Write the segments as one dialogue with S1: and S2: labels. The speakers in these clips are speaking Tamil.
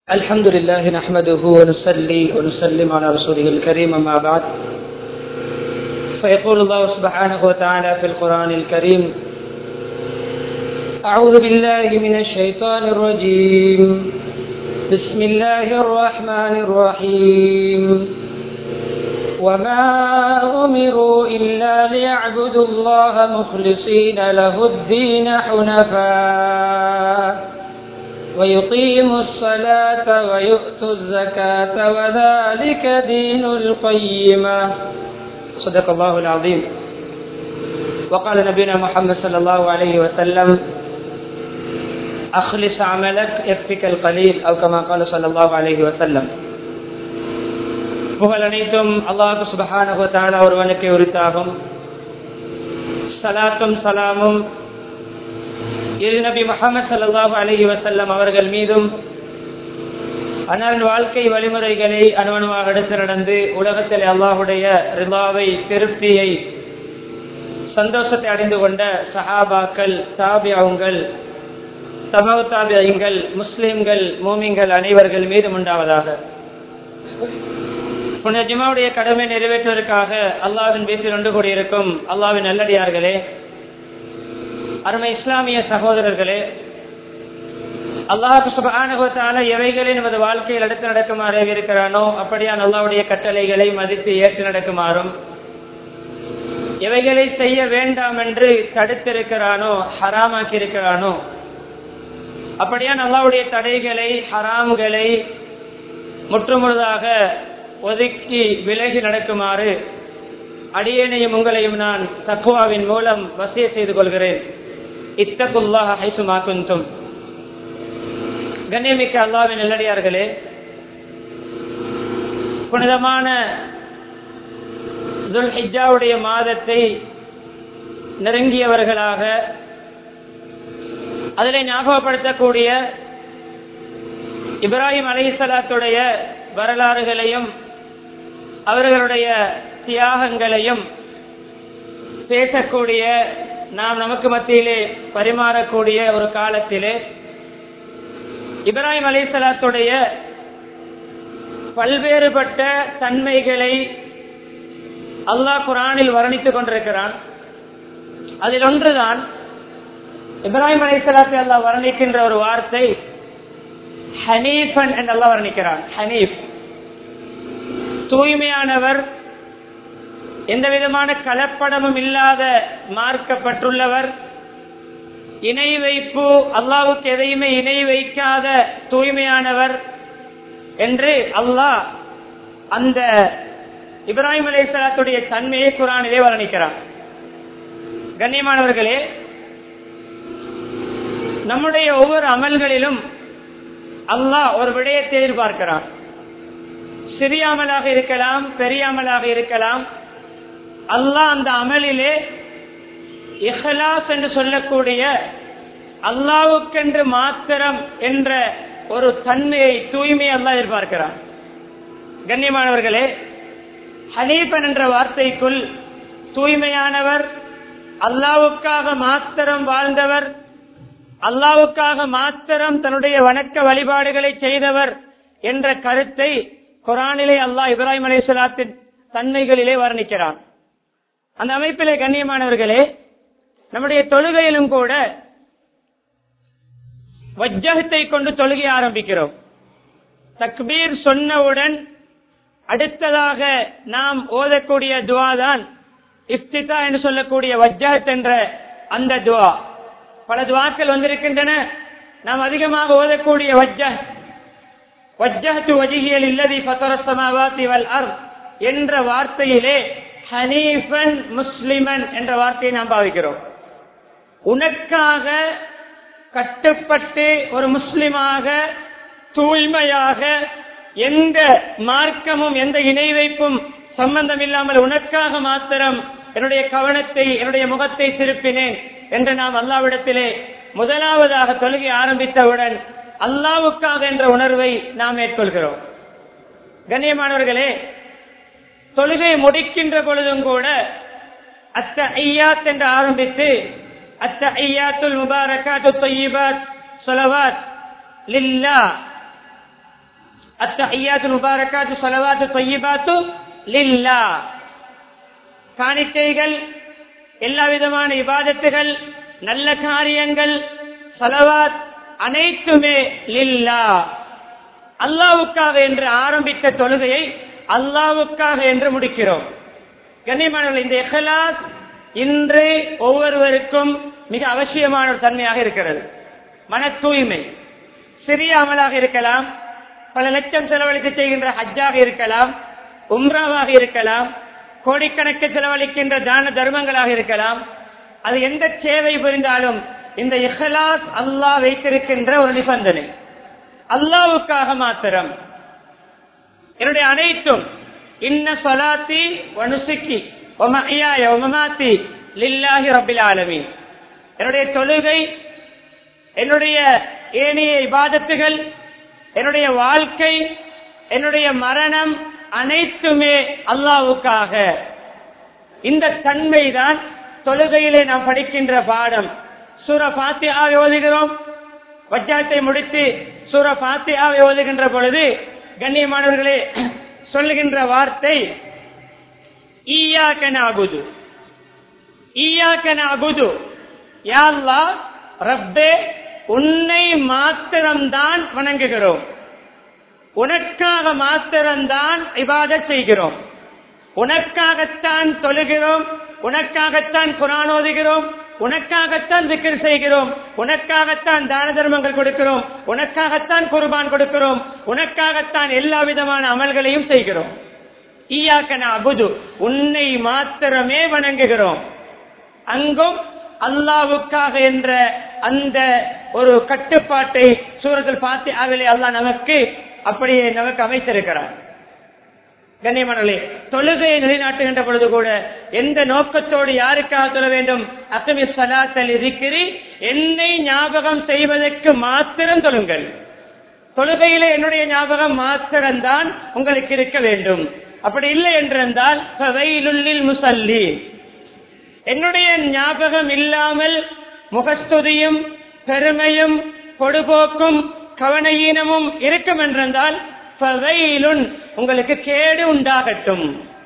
S1: الحمد لله نحمده ونصلي ونسلم على رسوله الكريم أما بعد فيقول الله سبحانه وتعالى في القرآن الكريم أعوذ بالله من الشيطان الرجيم بسم الله الرحمن الرحيم وما أمروا إلا ليعبدوا الله مخلصين له الدين حنفاء ويقيموا الصلاة ويؤتوا الزكاة وذلك دين القيمة صدق الله العظيم وقال نبينا محمد صلى الله عليه وسلم أخلص عملك يكفيك القليل أو كما قال صلى الله عليه وسلم புகழ் அனைத்தும் அல்லாஹு சுபஹானஹு தஆலா ஒருவனுக்கு உரித்தாகும் சலாத்தும் சலாமும் இரு நபி முகமது சல்லாஹூ அலஹி வசல்லம் அவர்கள் மீதும் அன்னாரின் வாழ்க்கை வழிமுறைகளை அணுவணுவாக எடுத்து நடந்து உலகத்தில் அல்லாஹுடைய ரிலாவை திருப்தியை சந்தோஷத்தை அடைந்து கொண்ட சஹாபாக்கள் தாபியாவுங்கள் தமவ தாபியங்கள் முஸ்லிம்கள் மூமிங்கள் அனைவர்கள் மீதும் உண்டாவதாக புனித ஜிமாவுடைய கடமை நிறைவேற்றுவதற்காக அல்லாவின் வீட்டில் ஒன்று கூடியிருக்கும் அல்லாவின் நல்லடியார்களே அருமை இஸ்லாமிய சகோதரர்களே அல்லாஹு சுபானுகத்தால எவைகளை நமது வாழ்க்கையில் அடுத்து நடக்குமாறு இருக்கிறானோ அப்படியான் அல்லாவுடைய கட்டளைகளை மதித்து ஏற்று நடக்குமாறும் எவைகளை செய்ய வேண்டாம் என்று தடுத்திருக்கிறானோ ஹராமாக்கி இருக்கிறானோ அப்படியான் அல்லாவுடைய தடைகளை ஹராம்களை முற்றுமுழுதாக ஒதுக்கி விலகி நடக்குமாறு அடியேனையும் உங்களையும் நான் தக்குவாவின் மூலம் வசிய செய்து கொள்கிறேன் இத்தகுல்லாஹ் ஹைசுமாக்குந்தும் கண்ணியமிக்க அல்லாவின் நல்லடியார்களே புனிதமான ஹிஜாவுடைய மாதத்தை நெருங்கியவர்களாக அதில் ஞாபகப்படுத்தக்கூடிய இப்ராஹிம் அலிசலாத்துடைய வரலாறுகளையும் அவர்களுடைய தியாகங்களையும் பேசக்கூடிய நாம் நமக்கு மத்தியிலே பரிமாறக்கூடிய ஒரு காலத்திலே இப்ராஹிம் அலிசலாத்துடைய பல்வேறுபட்ட தன்மைகளை அல்லாஹ் குரானில் வர்ணித்துக் கொண்டிருக்கிறான் அதில் ஒன்றுதான் இப்ராஹிம் அலிசலாத்தை அல்லாஹ் வர்ணிக்கின்ற ஒரு வார்த்தை ஹனீஃபன் என்று அல்லாஹ் வர்ணிக்கிறான் ஹனீஃப் தூய்மையானவர் எந்த விதமான கலப்படமும் இல்லாத மார்க்கப்பட்டுள்ளவர் இணை வைப்பு அல்லாவுக்கு எதையுமே இணை வைக்காத தூய்மையானவர் என்று அல்லாஹ் அந்த இப்ராஹிம் அலிசலாத்துடைய தன்மையை குரானிலே வர்ணிக்கிறான் கண்ணியமானவர்களே நம்முடைய ஒவ்வொரு அமல்களிலும் அல்லாஹ் ஒரு விடயத்தை எதிர்பார்க்கிறான் சிறிய அமலாக இருக்கலாம் பெரிய அமலாக இருக்கலாம் அல்லாஹ் அந்த அமலிலே இஹலாஸ் என்று சொல்லக்கூடிய அல்லாவுக்கென்று மாத்திரம் என்ற ஒரு தன்மையை தூய்மையை அல்லா எதிர்பார்க்கிறான் கண்ணியமானவர்களே ஹனீபன் என்ற வார்த்தைக்குள் தூய்மையானவர் அல்லாவுக்காக மாத்திரம் வாழ்ந்தவர் அல்லாவுக்காக மாத்திரம் தன்னுடைய வணக்க வழிபாடுகளை செய்தவர் என்ற கருத்தை குரானிலே அல்லாஹ் இப்ராஹிம் அலிஸ்லாத்தின் தன்மைகளிலே வர்ணிக்கிறான் அந்த அமைப்பிலே கண்ணியமானவர்களே நம்முடைய தொழுகையிலும் கூட வஜ்ஜகத்தை கொண்டு தொழுகை ஆரம்பிக்கிறோம் தக்பீர் சொன்னவுடன் அடுத்ததாக நாம் ஓதக்கூடிய துவா தான் இஃப்திதா என்று சொல்லக்கூடிய வஜ்ஜகத் என்ற அந்த துவா பல துவாக்கள் வந்திருக்கின்றன நாம் அதிகமாக ஓதக்கூடிய வஜ்ஜ வஜ்ஜஹத்து வஜிகியல் இல்லதி பத்தரசமாவாத்தி வல் அர் என்ற வார்த்தையிலே ஹனீஃபன் முஸ்லிமன் என்ற வார்த்தையை நாம் பாவிக்கிறோம் உனக்காக கட்டுப்பட்டு ஒரு முஸ்லிமாக தூய்மையாக எந்த மார்க்கமும் எந்த இணை வைப்பும் சம்பந்தம் இல்லாமல் உனக்காக மாத்திரம் என்னுடைய கவனத்தை என்னுடைய முகத்தை திருப்பினேன் என்று நாம் அல்லாவிடத்திலே முதலாவதாக தொழுகை ஆரம்பித்தவுடன் அல்லாவுக்காக என்ற உணர்வை நாம் மேற்கொள்கிறோம் கண்ணியமானவர்களே தொழுகை முடிக்கின்ற பொழுதும் கூட அத்த ஐயாத் என்று ஆரம்பித்து அத்த ஐயாத்துல் முபாரகாத்து தொய்யிபாத் சொலவாத் லில்லா அத்தஹியாத்து முபாரக்காத்து சலவாத்து தொய்யிபாத்து லில்லா காணிக்கைகள் எல்லா விதமான இபாதத்துகள் நல்ல காரியங்கள் சலவாத் அனைத்துமே லில்லா அல்லாவுக்காக என்று ஆரம்பித்த தொழுகையை அல்லாவுக்காக என்று முடிக்கிறோம் கண்ணியமானவர்கள் இந்த எஹலாஸ் இன்று ஒவ்வொருவருக்கும் மிக அவசியமான ஒரு தன்மையாக இருக்கிறது மன தூய்மை சிறிய அமலாக இருக்கலாம் பல லட்சம் செலவழித்து செய்கின்ற ஹஜ்ஜாக இருக்கலாம் உம்ராவாக இருக்கலாம் கோடிக்கணக்கு செலவழிக்கின்ற தான தர்மங்களாக இருக்கலாம் அது எந்த சேவை புரிந்தாலும் இந்த இஹலாஸ் அல்லாஹ் வைத்திருக்கின்ற ஒரு நிபந்தனை அல்லாவுக்காக மாத்திரம் என்னுடைய அனைத்தும் இன்ன சொலாத்தி வனுசுக்கி ஒமஹியாய ஒமமாத்தி லில்லாஹி ரபில் ஆலமீன் என்னுடைய தொழுகை என்னுடைய ஏனைய இபாதத்துகள் என்னுடைய வாழ்க்கை என்னுடைய மரணம் அனைத்துமே அல்லாவுக்காக இந்த தன்மைதான் தொழுகையிலே நாம் படிக்கின்ற பாடம் சூர பாத்தியாவை ஓதுகிறோம் வஜ்ஜாத்தை முடித்து சூர பாத்தியாவை ஓதுகின்ற பொழுது கண்ணியமானவர்களே சொல்லுகின்ற வார்த்தை ஈயாக்கன அகுது ஈயாக்கன அகுது யாழ்லா ரப்பே உன்னை மாத்திரம்தான் வணங்குகிறோம் உனக்காக மாத்திரம்தான் இபாதத் செய்கிறோம் உனக்காகத்தான் தொழுகிறோம் உனக்காகத்தான் குரான் ஓதுகிறோம் உனக்காகத்தான் திக்கர் செய்கிறோம் உனக்காகத்தான் தான தர்மங்கள் கொடுக்கிறோம் உனக்காகத்தான் குர்பான் கொடுக்கிறோம் உனக்காகத்தான் எல்லா விதமான அமல்களையும் செய்கிறோம் ஈயாக்கன அபுது உன்னை மாத்திரமே வணங்குகிறோம் அங்கும் அல்லாவுக்காக என்ற அந்த ஒரு கட்டுப்பாட்டை சூரத்தில் பார்த்து அவிலே அல்லாஹ் நமக்கு அப்படியே நமக்கு அமைத்திருக்கிறார் கண்ணியமானே தொழுகையை நிலைநாட்டுகின்ற பொழுது கூட எந்த நோக்கத்தோடு யாருக்காக சொல்ல வேண்டும் அக்கமி சலாத்தல் இருக்கிறி என்னை ஞாபகம் செய்வதற்கு மாத்திரம் தொழுங்கள் தொழுகையில என்னுடைய ஞாபகம் மாத்திரம்தான் உங்களுக்கு இருக்க வேண்டும் அப்படி இல்லை என்றிருந்தால் ஃபவைலுல்லில் முசல்லி என்னுடைய ஞாபகம் இல்லாமல் முகஸ்துதியும் பெருமையும் பொடுபோக்கும் கவனையீனமும் இருக்கும் என்றிருந்தால் ஃபவைலுன் உங்களுக்கு கேடு உண்டாகட்டும்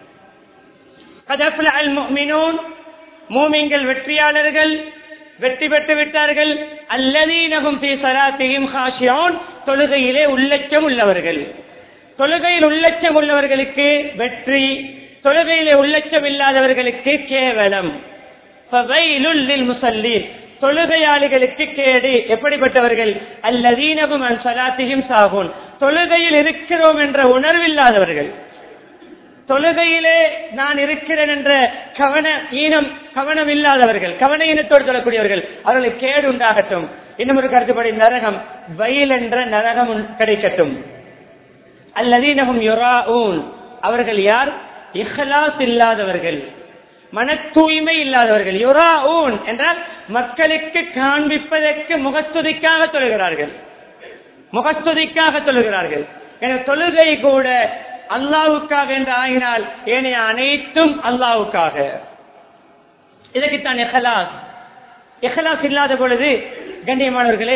S1: கதஃபுல் அல் முஃமினூன் மூமிங்கள் வெற்றியாளர்கள் வெற்றி பெற்று விட்டார்கள் அல்லதீனகும் ஃபீ ஸலாத்திஹிம் காஷியூன் தொழுகையிலே உள்ளச்சம் உள்ளவர்கள் தொழுகையில் உள்ளச்சம் உள்ளவர்களுக்கு வெற்றி தொழுகையிலே உள்ளச்சம் இல்லாதவர்களுக்கு கேவலம் ஃபவைலுல் லில் முஸல்லீன் தொழுகையாளிகளுக்கு கேடு எப்படிப்பட்டவர்கள் அல்லதீனகும் அன் சலாத்தியும் சாகும் தொழுகையில் இருக்கிறோம் என்ற உணர்வில்லாதவர்கள் தொழுகையிலே நான் இருக்கிறேன் என்ற கவன ஈனம் கவனம் இல்லாதவர்கள் கவன ஈனத்தோடு சொல்லக்கூடியவர்கள் அவர்களுக்கு கேடு உண்டாகட்டும் இன்னும் ஒரு கருத்துப்படி நரகம் வயல் என்ற நரகம் உன்- கிடைக்கட்டும் அல்லதீனகும் யுராஊன் அவர்கள் யார் இஹ்லாஸ் இல்லாதவர்கள் மன தூய்மை இல்லாதவர்கள் யுராஊன் என்றால் மக்களுக்கு காண்பிப்பதற்கு முகஸ்துதிக்காக தொழுகிறார்கள் முகஸ்துதிக்காக தொழுகிறார்கள் என தொழுகை கூட அல்லாவுக்காக என்று ஆகினால் ஏனைய அனைத்தும் அல்லாவுக்காக இதற்குத்தான் எஹலாஸ் எஹலாஸ் இல்லாத பொழுது கண்ணியமானவர்களே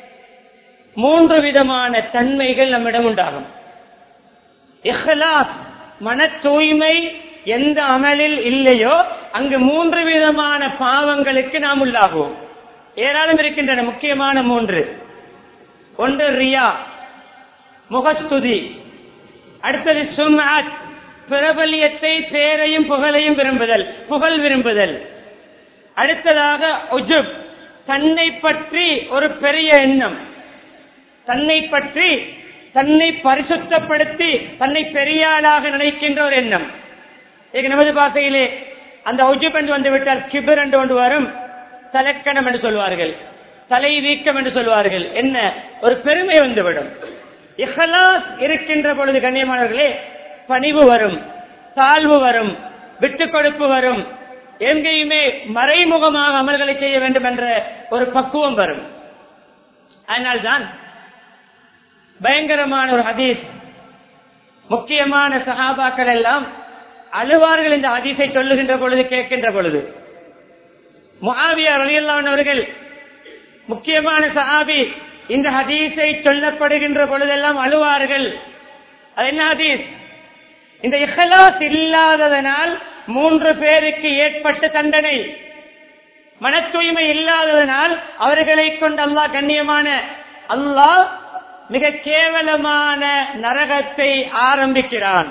S1: மூன்று விதமான தன்மைகள் நம்மிடம் உண்டாகும் இஹ்லாஸ் மன தூய்மை எந்த அமலில் இல்லையோ அங்கு மூன்று விதமான பாவங்களுக்கு நாம் உள்ளாகுவோம் ஏராளம் இருக்கின்றன முக்கியமான மூன்று ஒன்று ரியா முகஸ்துதி அடுத்தது சும்ஆத் பிரபல்யத்தை பேரையும் புகழையும் விரும்புதல் புகழ் விரும்புதல் அடுத்ததாக உஜுப் தன்னை பற்றி ஒரு பெரிய எண்ணம் தன்னை பற்றி தன்னை பரிசுத்தப்படுத்தி தன்னை பெரிய ஆளாக நினைக்கின்ற ஒரு எண்ணம் ಈಗ நமது பாசையிலே அந்த உஜுப் என்று வந்து விட்டால் கிபர் என்று ஒன்று வரும் தலக்கணம் என்று சொல்வார்கள் தலை வீக்கம் என்று சொல்வார்கள் என்ன ஒரு பெருமை வந்துவிடும் இஹலாஸ் இருக்கின்ற பொழுது கண்ணியமானவர்களே பணிவு வரும் தாழ்வு வரும் விட்டுக் கொடுப்பு வரும் எங்கேயுமே மறைமுகமாக அமல்களை செய்ய வேண்டும் என்ற ஒரு பக்குவம் வரும் அதனால்தான் பயங்கரமான ஒரு ஹதீஸ் முக்கியமான சஹாபாக்கள் எல்லாம் அழுவார்கள் இந்த ஹதீஸை சொல்லுகின்ற பொழுது கேட்கின்ற பொழுது முஆவியா ரலியல்லாஹு அவர்கள் முக்கியமான சஹாபி இந்த ஹதீஸை சொல்லப்படுகின்ற பொழுதெல்லாம் அழுவார்கள் அது என்ன ஹதீஸ் இந்த இஹ்லாஸ் இல்லாததனால் மூன்று பேருக்கு ஏற்பட்ட தண்டனை மன தூய்மை இல்லாததனால் அவர்களை கொண்டு அல்லாஹ் கண்ணியமான அல்லாஹ் மிக கேவலமான நரகத்தை ஆரம்பிக்கிறான்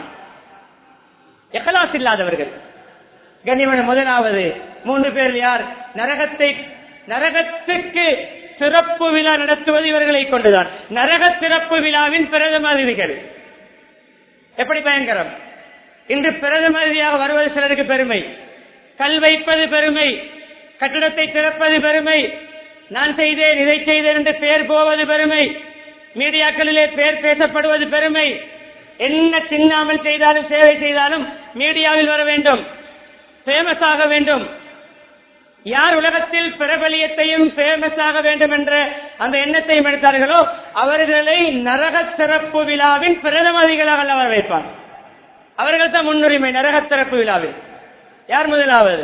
S1: இஹ்லாஸ் இல்லாதவர்கள் கண்ணியமான முதலாவது மூன்று பேர் யார் நரகத்தை நரகத்துக்கு சிறப்பு விழா நடத்துவது இவர்களை கொண்டுதான் நரக சிறப்பு விழாவின் பிரதம அதிதிகள் எப்படி பயங்கரம் இன்று பிரதம அதிதியாக வருவது சிலருக்கு பெருமை கல் வைப்பது பெருமை கட்டிடத்தை திறப்பது பெருமை நான் செய்தேன் இதை செய்தேன் என்று பெயர் போவது பெருமை மீடியாக்களிலே பெயர் பேசப்படுவது பெருமை என்ன சின்னாமல் செய்தாலும் சேவை செய்தாலும் மீடியாவில் வர வேண்டும் ஃபேமஸ் ஆக வேண்டும் யார் உலகத்தில் பிரபலியத்தையும் ஃபேமஸ் ஆக வேண்டும் என்ற அந்த எண்ணத்தையும் எடுத்தார்களோ அவர்களை நரக சிறப்பு விழாவின் பிரதமதிகளாக அல்ல வரவேற்பார் அவர்கள் தான் முன்னுரிமை நரக சிறப்பு விழாவில் யார் முதலாவது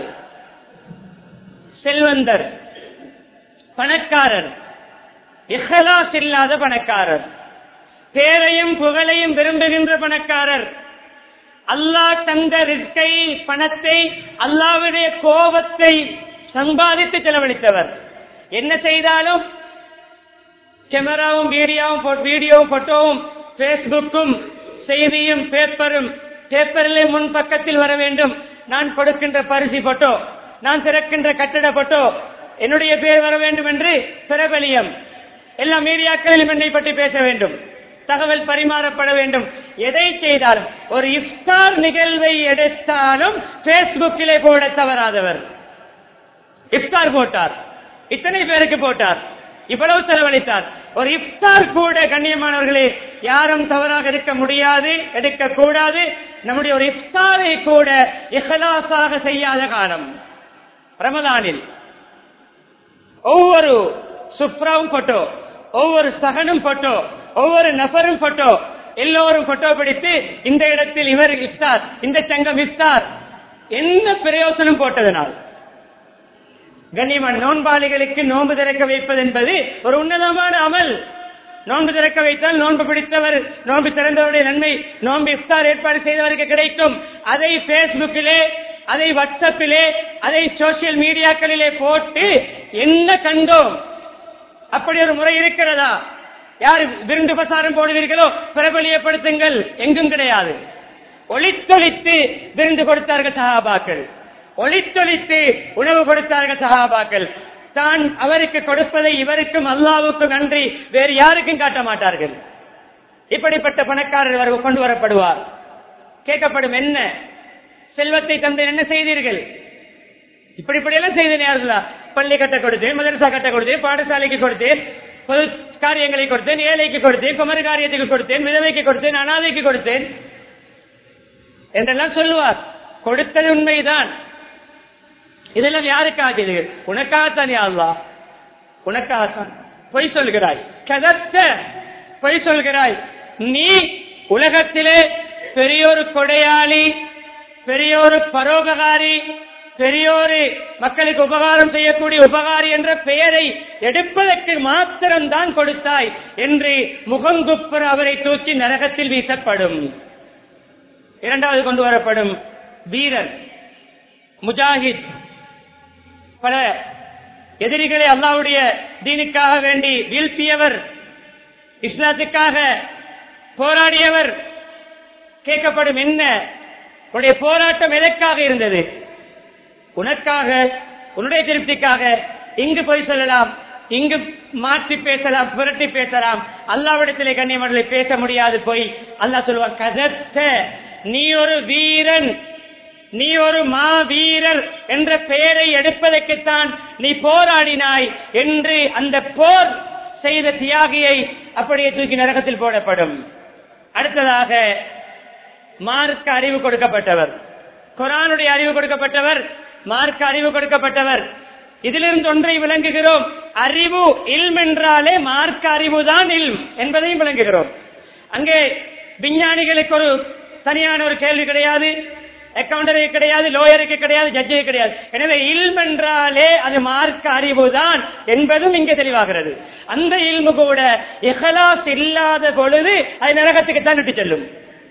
S1: செல்வந்தர் பணக்காரர் இஹலாஸ் இல்லாத பணக்காரர் பேரையும் புகழையும் விரும்புகின்ற பணக்காரர் அல்லாஹ் தந்த ரிஸ்கை பணத்தை அல்லாவுடைய கோபத்தை சம்பாதித்து செலவழித்தவர் என்ன செய்தாலும் கேமராவும் வீடியோவும் வீடியோவும் போட்டோவும் பேஸ்புக்கும் செய்தியும் பேப்பரும் பேப்பரிலே முன் பக்கத்தில் வர வேண்டும் நான் கொடுக்கின்ற பரிசு போட்டோ நான் திறக்கின்ற கட்டட போட்டோ என்னுடைய பேர் வர வேண்டும் என்று பிரபலியம் எல்லா மீடியாக்களிலும் என்னை பற்றி பேச வேண்டும் தகவல் பரிமாறப்பட வேண்டும் எதை செய்தாலும் ஒரு இஃப்தார் நிகழ்வை எடுத்தாலும் பேஸ்புக்கிலே போட தவறாதவர் இஃப்தார் போட்டார் இத்தனை பேருக்கு போட்டார் இவ்வளவு செலவழித்தார் ஒரு இஃப்தார் கூட கண்ணியமானவர்களே யாரும் தவறாக எடுக்க முடியாது எடுக்க கூடாது நம்முடைய ஒரு இஃப்தாரை கூட இஹலாசாக செய்யாத காலம் ரமதானில் ஒவ்வொரு சுப்ராவும் போட்டோ ஒவ்வொரு சகனும் போட்டோ ஒவ்வொரு நபரும் போட்டோ எல்லோரும் போட்டோ பிடித்து இந்த இடத்தில் இவர் இஃப்தார் இந்த சங்கம் இஃப்தார் என்ன பிரயோசனம் போட்டதனால் கண்ணியமான நோன்பாளிகளுக்கு நோன்பு திறக்க வைப்பது என்பது ஒரு உன்னதமான அமல் நோன்பு திறக்க வைத்தால் நோன்பு பிடித்தவர் நோன்பு திறந்தவருடைய நன்மை நோன்பு இஃப்தார் ஏற்பாடு செய்தவருக்கு கிடைக்கும் அதை பேஸ்புக்கிலே அதை வாட்ஸ்அப்பிலே அதை சோசியல் மீடியாக்களிலே போட்டு என்ன கண்டோம் அப்படி ஒரு முறை இருக்கிறதா யார் விருந்து பிரசாரம் போடுவீர்களோ பிரபலியப்படுத்துங்கள் எங்கும் கிடையாது ஒளித்தொழித்து விருந்து கொடுத்தார்கள் சகாபாக்கள் ஒளித்தொழித்து உணவு கொடுத்தார்கள் சகாபாக்கள் தான் அவருக்கு கொடுப்பதை இவருக்கும் அல்லாவுக்கும் நன்றி வேறு யாருக்கும் காட்ட மாட்டார்கள் இப்படிப்பட்ட பணக்காரர் வர- கொண்டு வரப்படுவார் கேட்கப்படும் என்ன செல்வத்தை தந்து என்ன செய்தீர்கள் இப்படி இப்படி எல்லாம் செய்தேன் யாருங்களா பள்ளி கட்ட கொடுத்தேன் மதரசா கட்ட கொடுத்தேன் பாடசாலைக்கு கொடுத்தேன் பொது காரியங்களை கொடுத்தேன் ஏழைக்கு கொடுத்தேன் குமர காரியத்துக்கு கொடுத்தேன் விதவைக்கு கொடுத்தேன் அனாதைக்கு கொடுத்தேன் என்றெல்லாம் சொல்லுவார் கொடுத்தது உண்மைதான் இதெல்லாம் யாருக்காக இது உனக்காகத்தான் யாருலா உனக்காகத்தான் பொய் சொல்கிறாய் கதத்த பொய் சொல்கிறாய் நீ உலகத்திலே பெரியோரு கொடையாளி பெரியோரு பரோபகாரி பெரியோரு மக்களுக்கு உபகாரம் செய்யக்கூடிய உபகாரி என்ற பெயரை எடுப்பதற்கு மாத்திரம்தான் கொடுத்தாய் என்று முகங்குப்புற அவரை தூக்கி நரகத்தில் வீசப்படும் இரண்டாவது கொண்டு வரப்படும் வீரர் முஜாஹித் பல எதிரிகளை அல்லாவுடைய தீனுக்காக வேண்டி வீழ்த்தியவர் இஸ்லாத்துக்காக போராடியவர் கேட்கப்படும் என்ன உன்னுடைய போராட்டம் எதற்காக இருந்தது உனக்காக உன்னுடைய திருப்திக்காக இங்கு போய் சொல்லலாம் இங்கு மாற்றி பேசலாம் புரட்டி பேசலாம் அல்லாவிடத்திலே கண்ணியமர்களை பேச முடியாது போய் அல்லாஹ் சொல்லுவான் கதத்த நீ ஒரு வீரன் நீ ஒரு மாவீரர் என்ற பெயரை எடுப்பதற்குத்தான் நீ போராடினாய் என்று அந்த போர் செய்த தியாகியை அப்படியே தூக்கி நரகத்தில் போடப்படும் அடுத்ததாக மார்க்க அறிவு கொடுக்கப்பட்டவர் குரானுடைய அறிவு கொடுக்கப்பட்டவர் மார்க்க அறிவு கொடுக்கப்பட்டவர் இதிலிருந்து ஒன்றை விளங்குகிறோம் அறிவு இல்ம் என்றாலே மார்க்க அறிவுதான் இல்ம் என்பதையும் விளங்குகிறோம் அங்கே விஞ்ஞானிகளுக்கு ஒரு தனியான ஒரு கேள்வி கிடையாது அக்கவுண்டருக்கு கிடையாது லோயருக்கு கிடையாது ஜட்ஜுக்கு கிடையாது எனவே இல்ம் என்றாலே அது மார்க்க அறிவுதான் என்பதும் இங்கே தெளிவாகிறது அந்த இல்மு கூட இஹலாஸ் இல்லாத பொழுது அது நரகத்துக்கு தான் விட்டு செல்லும்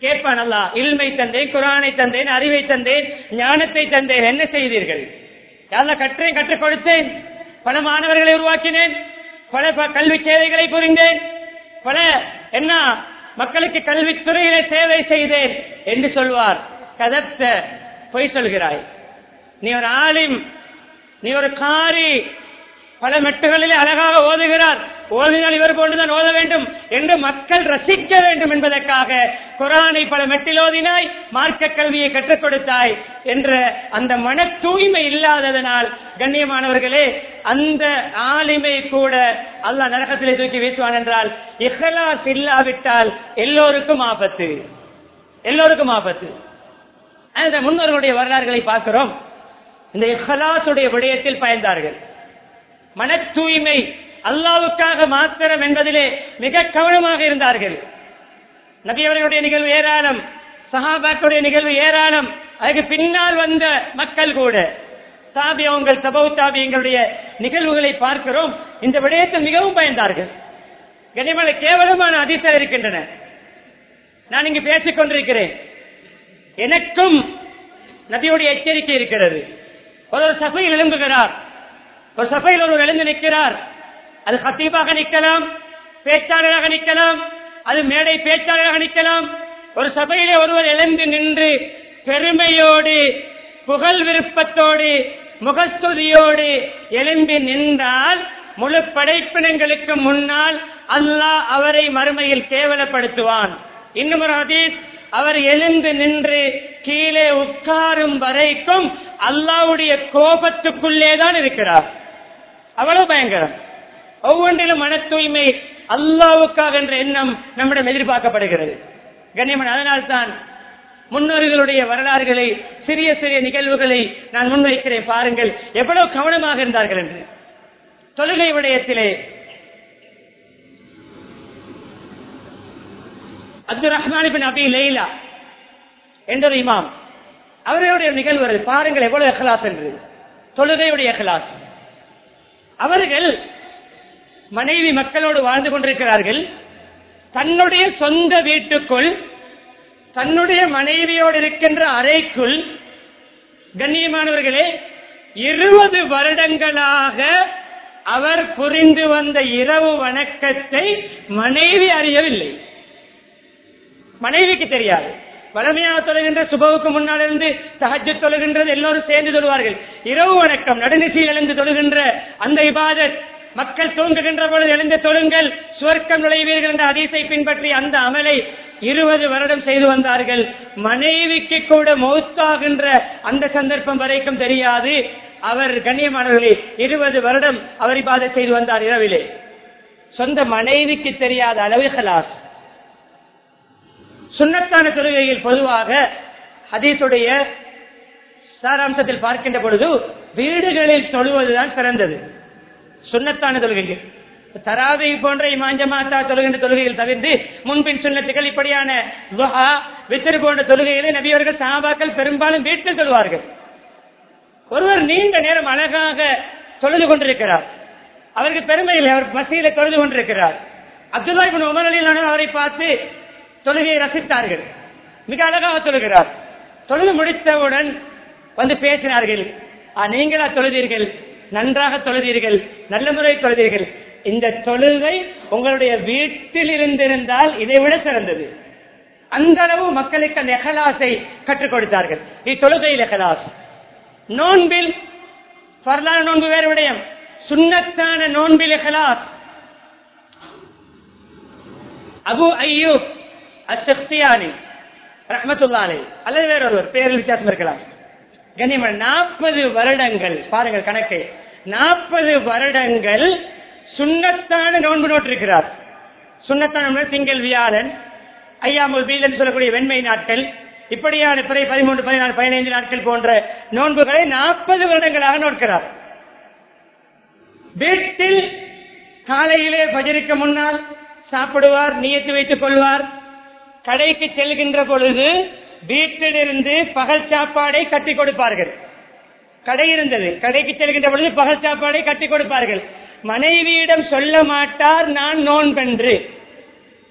S1: கேட்பான் அல்லா இல்மை தந்தேன் குரானை தந்தேன் அறிவை தந்தேன் ஞானத்தை தந்தேன் என்ன செய்தீர்கள் யாரெல்லாம் கற்றேன் கற்றுக் கொடுத்தேன் பல மாணவர்களை உருவாக்கினேன் பல ப- கல்வி சேவைகளை புரிந்தேன் பல என்ன மக்களுக்கு கல்வித்துறையிலே சேவை செய்தேன் என்று சொல்வார் கதத்த பொய் சொல்கிறாய் நீ ஒரு ஆலிம் நீ ஒரு காரி பல மெட்டுகளிலே அழகாக ஓதுகிறார் ஓதினால் இவர் போன்றுதான் ஓத வேண்டும் என்று மக்கள் ரசிக்க வேண்டும் என்பதற்காக குரானை பல மெட்டில் ஓதினாய் மார்க்க கல்வியை கற்றுக் கொடுத்தாய் என்ற அந்த மன தூய்மை இல்லாததனால் கண்ணியமானவர்களே அந்த ஆலிமை கூட அல்லாஹ் நரகத்திலே தூக்கி வீசுவான் என்றால் இஹ்லாஸ் இல்லாவிட்டால் எல்லோருக்கும் ஆபத்து எல்லோருக்கும் ஆபத்து அந்த முன்னோர்களுடைய வரலாறுகளை பார்க்கிறோம் இந்த இஹ்லாசுடைய விடயத்தில் பயந்தார்கள் மன தூய்மை அல்லாவுக்காக மாத்திரம் என்பதிலே மிக கவனமாக இருந்தார்கள் நபியவர்களுடைய நிகழ்வு ஏராளம் சஹாபாக்களுடைய நிகழ்வு ஏராளம் அதுக்கு பின்னால் வந்த மக்கள் கூட தாபியங்கள் தபவு தாபியங்களுடைய நிகழ்வுகளை பார்க்கிறோம் இந்த விடயத்தில் மிகவும் பயந்தார்கள் கனிமலை கேவலமான அதிசயம் இருக்கின்றன நான் இங்கு பேசிக் கொண்டிருக்கிறேன் எனக்கும் நபியுடைய எச்சரிக்கை இருக்கிறது ஒரு ஒரு சபையில் எழும்புகிறார் ஒரு சபையில் ஒருவர் எழுந்து நிற்கிறார் அது ஹத்தீபாக நிற்கலாம் பேச்சாளராக நிற்கலாம் அது மேடை பேச்சாளராக நிற்கலாம் ஒரு சபையிலே ஒருவர் எழுந்து நின்று பெருமையோடு புகழ் விருப்பத்தோடு முகஸ்துதியோடு எழும்பி நின்றால் முழு படைப்பினங்களுக்கு முன்னால் அல்லாஹ் அவரை மறுமையில் கேவலப்படுத்துவான் இன்னும் ஒரு ஹதீஸ் அவர் எழுந்து நின்று கீழே உட்காரும் வரைக்கும் அல்லாவுடைய கோபத்துக்குள்ளே தான் இருக்கிறார் அவ்வளவு பயங்கரம் ஒவ்வொன்றிலும் மன தூய்மை அல்லாவுக்காக என்ற எண்ணம் நம்மிடம் எதிர்பார்க்கப்படுகிறது கண்ணியமன் அதனால்தான் முன்னோர்களுடைய வரலாறுகளை சிறிய சிறிய நிகழ்வுகளை நான் முன்வைக்கிறேன் பாருங்கள் எவ்வளவு கவனமாக இருந்தார்கள் என்று தொழுகை விடயத்திலே அப்துல் ரஹ்மான் பின் அபி லைலா என்றொரு இமாம் அவர்களுடைய நிகழ்வு வருது. பாருங்கள் எவ்வளவு எஹ்லாஸ் என்று தொழுகையுடைய எஹ்லாஸ் அவர்கள் மனைவி மக்களோடு வாழ்ந்து கொண்டிருக்கிறார்கள் தன்னுடைய சொந்த வீட்டுக்குள் தன்னுடைய மனைவியோடு இருக்கின்ற அறைக்குள் கண்ணியமானவர்களே இருபது வருடங்களாக அவர் புரிந்து வந்த இரவு வணக்கத்தை மனைவி அறியவில்லை மனைவிக்கு தெரியாது வளமையாக தொழுகின்ற சுபவுக்கு முன்னால் இருந்து தஹஜ் தொழுகின்றது எல்லோரும் சேர்ந்து தொழுவார்கள் இரவு வணக்கம் நடுநிசையில் எழுந்து தொழுகின்ற அந்த இபாதத் மக்கள் தூங்குகின்ற பொழுது எழுந்து தொழுங்கள் சுவர்க்கம் நுழைவீர்கள் என்ற அதிசை பின்பற்றி அந்த அமலை இருபது வருடம் செய்து வந்தார்கள் மனைவிக்கு கூட மௌத்தாகின்ற அந்த சந்தர்ப்பம் வரைக்கும் தெரியாது அவர் கண்ணியமானவர்களே இருபது வருடம் அவர் இபாதத் செய்து வந்தார் இரவிலே சொந்த மனைவிக்கு தெரியாத அளவு ஹலாஸ் சுண்ணத்தான தொழுகையில் பொதுவாக ஹதீஸுடைய சாராம்சத்தில் பார்க்கின்ற பொழுது வீடுகளில் தொழுவதுதான் சிறந்தது சுண்ணத்தான தொழுகைகள் தராவை போன்ற இமாஞ்சமாத்தா தொழுகின்ற தொழுகைகள் தவிர்த்து முன்பின் சுண்ணத்துகள் இப்படியான துஹா, வித்திரு போன்ற தொழுகைகளை நபியவர்கள் சாபாக்கள் பெரும்பாலும் வீட்டில் தொழுவார்கள் ஒருவர் நீண்ட நேரம் அழகாக தொழுது கொண்டிருக்கிறார் அவருக்கு பெருமை இல்லை அவர் மசீல தொழுது கொண்டிருக்கிறார் அப்துல்லா இப்னு உமர் அலி அவரை பார்த்து தொழுகையை ரசித்தார்கள் மிக அழகாக தொழுகிறார் தொழுது முடித்தவுடன் வந்து பேசினார்கள் "ஆ, நீங்களா தொழுதீர்கள் நன்றாக தொழுதீர்கள் நல்ல முறை தொழுதீர்கள் இந்த தொழுகை உங்களுடைய வீட்டில் இருந்திருந்தால் இதை விட சிறந்தது அந்த அளவு மக்களுக்கு அந்த எஹலாசை கற்றுக் கொடுத்தார்கள் இத்தொழுகையில் எஹலாஸ் நோன்பில் பரலான நோன்பு வேறு விடயம் சுண்ணத்தான நோன்பில் எஹலாஸ் அபு ஐயூப் அஸ்தியானி ரஹமத்துல்லாலே அல்லது வேறொருவர் பேரில் வித்தியாசம் இருக்கலாம் கண்ணியமன் நாற்பது வருடங்கள் பாருங்கள் கணக்கை நாற்பது வருடங்கள் சுண்ணத்தான நோன்பு நோட்டிருக்கிறார் சுண்ணத்தான நோன்பு திங்கள் வியாழன் ஐயாமுல் பீல் என்று சொல்லக்கூடிய வெண்மை நாட்கள் இப்படியான பிறை பதிமூன்று பதினாலு பதினைந்து நாட்கள் போன்ற நோன்புகளை நாற்பது வருடங்களாக நோக்கிறார் வீட்டில் காலையிலே பஜருக்கு முன்னால் சாப்பிடுவார் நியத்து வைத்துக் கொள்வார் கடைக்கு செல்கின்ற பொழுது வீட்டிலிருந்து பகல் சாப்பாடை கட்டி கொடுப்பார்கள் கடை இருந்தது கடைக்கு செல்கின்ற பொழுது பகல் சாப்பாடை கட்டி கொடுப்பார்கள் மனைவியிடம் சொல்ல மாட்டார் நான் நோன்பென்று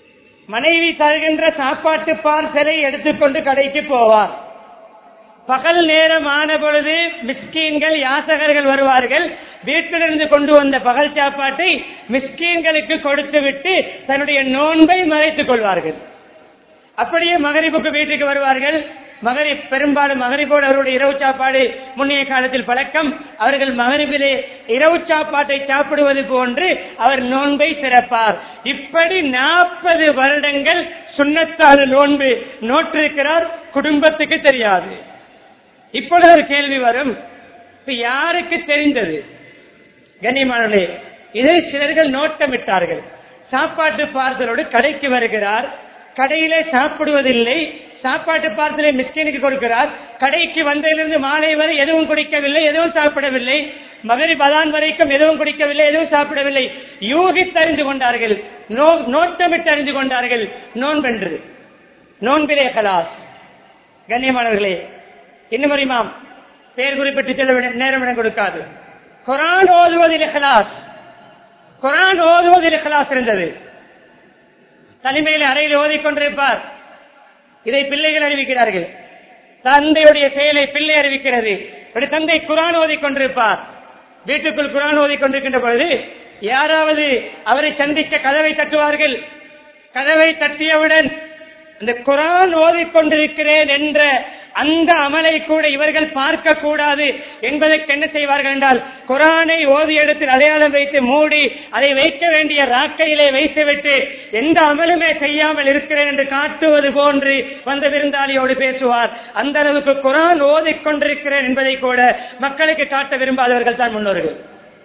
S1: மனைவி தருகின்ற சாப்பாட்டு பார்சலை எடுத்துக்கொண்டு கடைக்கு போவார் பகல் நேரம் ஆன பொழுது மிஸ்கீன்கள் யாசகர்கள் வருவார்கள் வீட்டிலிருந்து கொண்டு வந்த பகல் சாப்பாட்டை மிஸ்கீன்களுக்கு கொடுத்து விட்டு தன்னுடைய நோன்பை மறைத்துக் கொள்வார்கள் அப்படியே மகரிப்புக்கு வீட்டுக்கு வருவார்கள் மகரி பெரும்பாலும் மகரிப்போடு அவருடைய இரவு சாப்பாடு முன்னைய காலத்தில் பழக்கம் அவர்கள் மகரிப்பிலே இரவு சாப்பாட்டை சாப்பிடுவது போன்று அவர் நோன்பை திறப்பார் இப்படி நாற்பது வருடங்கள் சுண்ணத்தாறு நோன்பு நோற்றிருக்கிறார் குடும்பத்துக்கு தெரியாது இப்பொழுது ஒரு கேள்வி வரும் இப்ப யாருக்கு தெரிந்தது கண்ணியமானே இதை சிலர்கள் நோட்டமிட்டார்கள் சாப்பாட்டு பார்சலோடு கடைக்கு வருகிறார் கடையிலே சாப்பிடுவதில்லை சாப்பாட்டு பார்சலை மிஸ்கினுக்கு கொடுக்கிறார் கடைக்கு வந்ததிலிருந்து மாலை வரை எதுவும் குடிக்கவில்லை எதுவும் சாப்பிடவில்லை மகரி பதான் வரைக்கும் எதுவும் குடிக்கவில்லை எதுவும் சாப்பிடவில்லை யூகித்து அறிந்து கொண்டார்கள் நோ- நோட்டமிட்டு அறிந்து கொண்டார்கள் நோன்பென்று நோன்பிலே கலாஸ் கண்ணியமானவர்களே இன்னும் அறிமாம் பெயர் குறிப்பிட்டு செல்ல விட- நேரம் இடம் கொடுக்காது குரான் ஓதுவதில் இஹ்லாஸ் குரான் ஓதுவதில் இஹ்லாஸ் இருந்தது தனிமையில் அறையில் ஓதிக்கொண்டிருப்பார் இதை பிள்ளைகள் அறிவிக்கிறார்கள் தந்தையுடைய செயலை பிள்ளை அறிவிக்கிறது ஒரு தந்தை குரான் ஓதிக்கொண்டிருப்பார் வீட்டுக்குள் குரான் ஓதிக்கொண்டிருக்கின்ற பொழுது யாராவது அவரை சந்திக்க கதவை தட்டுவார்கள் கதவை தட்டியவுடன் இந்த குரான் ஓதிக்கொண்டிருக்கிறேன் என்ற அந்த அமலை கூட இவர்கள் பார்க்க கூடாது என்பதற்கு என்ன செய்வார்கள் என்றால் குரானை ஓதிய இடத்தில் அடையாளம் வைத்து மூடி அதை வைக்க வேண்டிய ராக்கையிலே வைத்துவிட்டு எந்த அமலுமே செய்யாமல் இருக்கிறேன் என்று காட்டுவது போன்று வந்த விருந்தாளியோடு பேசுவார் அந்த அளவுக்கு குரான் ஓதிக்கொண்டிருக்கிறேன் என்பதை கூட மக்களுக்கு காட்ட விரும்பாதவர்கள் தான் முன்னோர்கள்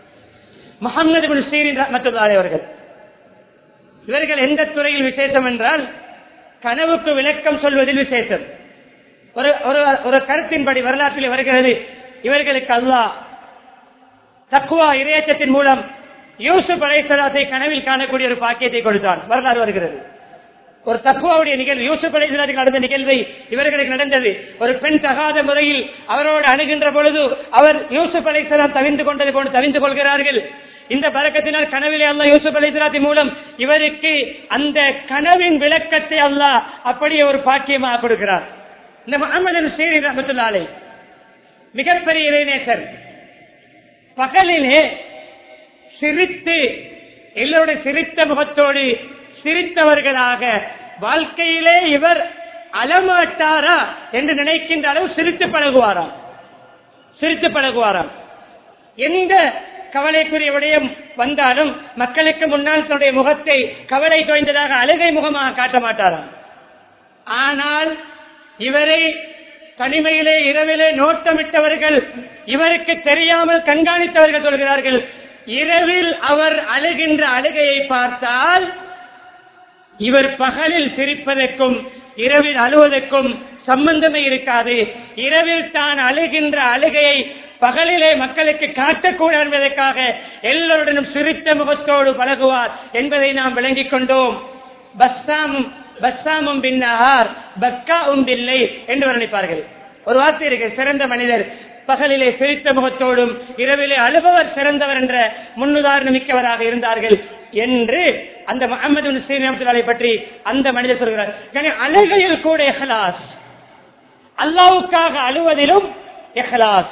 S1: முகமது பின் சீரின் ரஹ்மத்துல்லாஹி அவர்கள் இவர்கள் எந்த துறையில் விசேஷம் என்றால் கனவுக்கு விளக்கம் சொல்வதில் விசேஷம் ஒரு ஒரு ஒரு கருத்தின்படி வரலாற்றில் வருகிறது இவர்களுக்கு அல்லாஹ் தக்குவா இரையச்சத்தின் மூலம் யூசுப் அலைசலாத்தை கனவில் காணக்கூடிய ஒரு பாக்கியத்தை கொடுத்தான் வரலாறு வருகிறது ஒரு தக்குவாவுடைய நிகழ்வு யூசுப் அலைசலாத்துக்கு நடந்த நிகழ்வை இவர்களுக்கு நடந்தது ஒரு பெண் தகாத முறையில் அவரோடு அணுகின்ற பொழுது அவர் யூசுப் அலைசலாம் தவிந்து கொண்டது போன்று தவிந்து கொள்கிறார்கள் இந்த பறக்கத்தினால் கனவிலே அல்லாஹ் யூசுப் அலைசலாத்தின் மூலம் இவருக்கு அந்த கனவின் விளக்கத்தை அல்லாஹ் அப்படியே ஒரு பாக்கியமாக கொடுக்கிறார் இந்த முகமது சீரி ரஹமத்துல்லாலை மிகப்பெரிய இளைஞர் பகலிலே சிரித்து எல்லோருடைய சிரித்த முகத்தோடு சிரித்தவர்களாக வாழ்க்கையிலே இவர் அலமாட்டாரா என்று நினைக்கின்ற அளவு சிரித்து பழகுவாராம் சிரித்து பழகுவாராம் எந்த கவலைக்குரிய விடயம் வந்தாலும் மக்களுக்கு முன்னால் தன்னுடைய முகத்தை கவலை தோய்ந்ததாக அழுகை முகமாக காட்ட மாட்டாராம் ஆனால் இவரை தனிமையிலே இரவிலே நோட்டமிட்டவர்கள் இவருக்கு தெரியாமல் கண்காணித்தவர்கள் சொல்கிறார்கள் இரவில் அவர் அழுகின்ற அழுகையை பார்த்தால் இவர் பகலில் சிரிப்பதற்கும் இரவில் அழுவதற்கும் சம்பந்தமே இருக்காது இரவில் தான் அழுகின்ற அழுகையை பகலிலே மக்களுக்கு காட்டக்கூடாது என்பதற்காக எல்லோருடனும் சிரித்த முகத்தோடு பழகுவார் என்பதை நாம் விளங்கிக் கொண்டோம் பஸ்ஸாமும் பஸ்ஸாமும் பின்னார் பக்காவும் பில்லை என்று வர்ணிப்பார்கள் ஒரு வார்த்தை இருக்கு சிறந்த மனிதர் பகலிலே சிரித்த முகத்தோடும் இரவிலே அழுபவர் சிறந்தவர் என்ற முன்னுதாரணம் மிக்கவராக இருந்தார்கள் என்று அந்த முகமது ஸ்ரீநாமத்துலாலை பற்றி அந்த மனிதர் சொல்கிறார் எனவே அழுகையில் கூட எஹ்லாஸ் அல்லாவுக்காக அழுவதிலும் எஹ்லாஸ்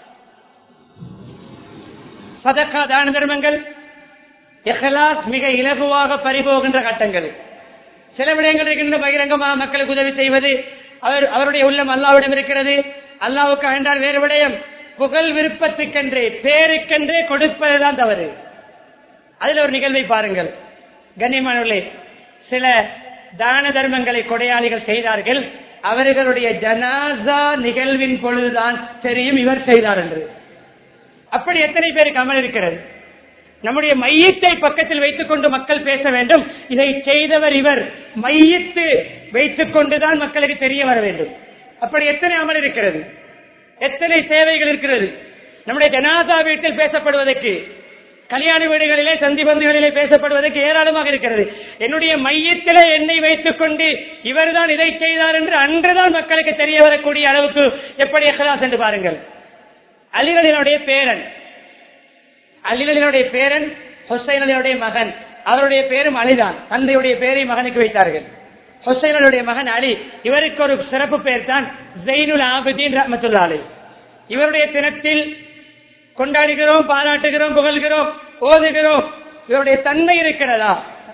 S1: சதக்கா தான தர்மங்கள் எஹ்லாஸ் மிக இலகுவாக பறிபோகின்ற கட்டங்கள் சில விடயங்கள் இருக்கின்ற பகிரங்கமாக மக்களுக்கு உதவி செய்வது அவர் அவருடைய உள்ளம் அல்லாவிடம் இருக்கிறது அல்லாவுக்கு என்றால் வேறு விடயம் புகழ் விருப்பத்துக்கென்றே பேருக்கென்றே கொடுப்பதுதான் தவறு அதில் ஒரு நிகழ்வை பாருங்கள் கண்ணியமானவர்களே சில தான தர்மங்களை கொடையாளிகள் செய்தார்கள் அவர்களுடைய ஜனாசா நிகழ்வின் பொழுதுதான் தெரியும் இவர் செய்தார் என்று அப்படி எத்தனை பேருக்கு அமல் இருக்கிறது நம்முடைய மையத்தை பக்கத்தில் வைத்துக் கொண்டு மக்கள் பேச வேண்டும் இதை செய்தவர் இவர் மையத்து வைத்துக் கொண்டுதான் மக்களுக்கு தெரிய வர வேண்டும் அப்படி எத்தனை அமல் இருக்கிறது எத்தனை சேவைகள் இருக்கிறது நம்முடைய ஜனாதா வீட்டில் பேசப்படுவதற்கு கல்யாண வீடுகளிலே சந்தி பந்துகளிலே பேசப்படுவதற்கு ஏராளமாக இருக்கிறது என்னுடைய மையத்திலே என்னை வைத்துக் கொண்டு இவர்தான் இதை செய்தார் என்று அன்றுதான் மக்களுக்கு தெரிய வரக்கூடிய அளவுக்கு எப்படி எஹ்லாஸ் என்று பாருங்கள் அலிகளினுடைய பேரன் அலிகளினுடைய பேரன் ஹுசைன் அலியுடைய மகன் அவருடைய பேரும் அலிதான் தந்தையுடைய பேரை மகனுக்கு வைத்தார்கள் ஹுசைனுடைய மகன் அலி இவருக்கு ஒரு சிறப்பு பெயர் தான் ஜெயினுல் ஆபதீன் ரஹமத்துல்லா அலி இவருடைய தினத்தில் கொண்டாடுகிறோம் பாராட்டுகிறோம் புகழ்கிறோம் ஓதுகிறோம் இவருடைய தன்மை இருக்கிறதா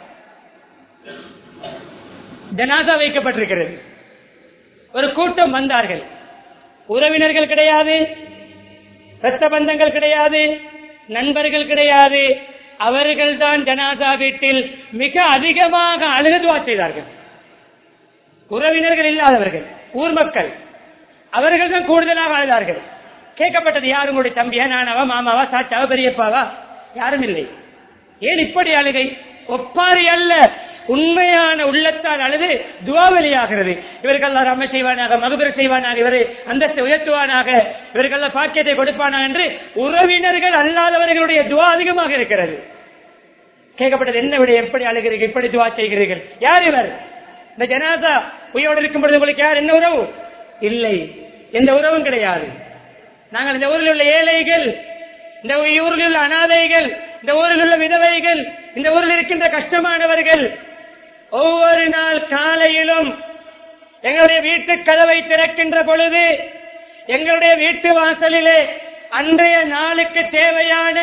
S1: ஜனாதா வைக்கப்பட்டிருக்கிறது ஒரு கூட்டம் வந்தார்கள் உறவினர்கள் கிடையாது இரத்த பந்தங்கள் கிடையாது நண்பர்கள் கிடையாது அவர்கள் தான் ஜனாதா வீட்டில் மிக அதிகமாக அழுகுதுவா செய்தார்கள் உறவினர்கள் இல்லாதவர்கள் ஊர் மக்கள் அவர்கள் தான் கூடுதலாக அழுதார்கள் கேட்கப்பட்டது யார் உங்களுடைய தம்பியா நானாவா மாமாவா சாச்சாவா பெரியப்பாவா யாரும் இல்லை ஏன் இப்படி அழுகை ஒப்பாரி அல்ல உண்மையான உள்ளத்தால் அழுது துவா வெளியாகிறது இவர்கள் ரம செய்வானாக மகபுர செய்வானாக இவரை அந்தஸ்து உயர்த்துவானாக இவர்கள் பாக்கியத்தை கொடுப்பானாக என்று உறவினர்கள் அல்லாதவர்களுடைய துவா அதிகமாக இருக்கிறது கேட்கப்பட்டது என்ன விட எப்படி அழுகிறீர்கள் இப்படி துவா செய்கிறீர்கள் யார் இவர் இந்த ஜனாதா உயிரோடு இருக்கும் பொழுது உங்களுக்கு யார் என்ன உறவு இல்லை எந்த உறவும் கிடையாது நாங்கள் இந்த ஊரில் உள்ள ஏழைகள் இந்த ஊரில் உள்ள அனாதைகள் இந்த ஊரில் உள்ள விதவைகள் இந்த ஊரில் இருக்கின்ற கஷ்டமானவர்கள் ஒவ்வொரு நாள் காலையிலும் எங்களுடைய வீட்டு கதவை திறக்கின்ற பொழுது எங்களுடைய வீட்டு வாசலிலே அன்றைய நாளுக்கு தேவையான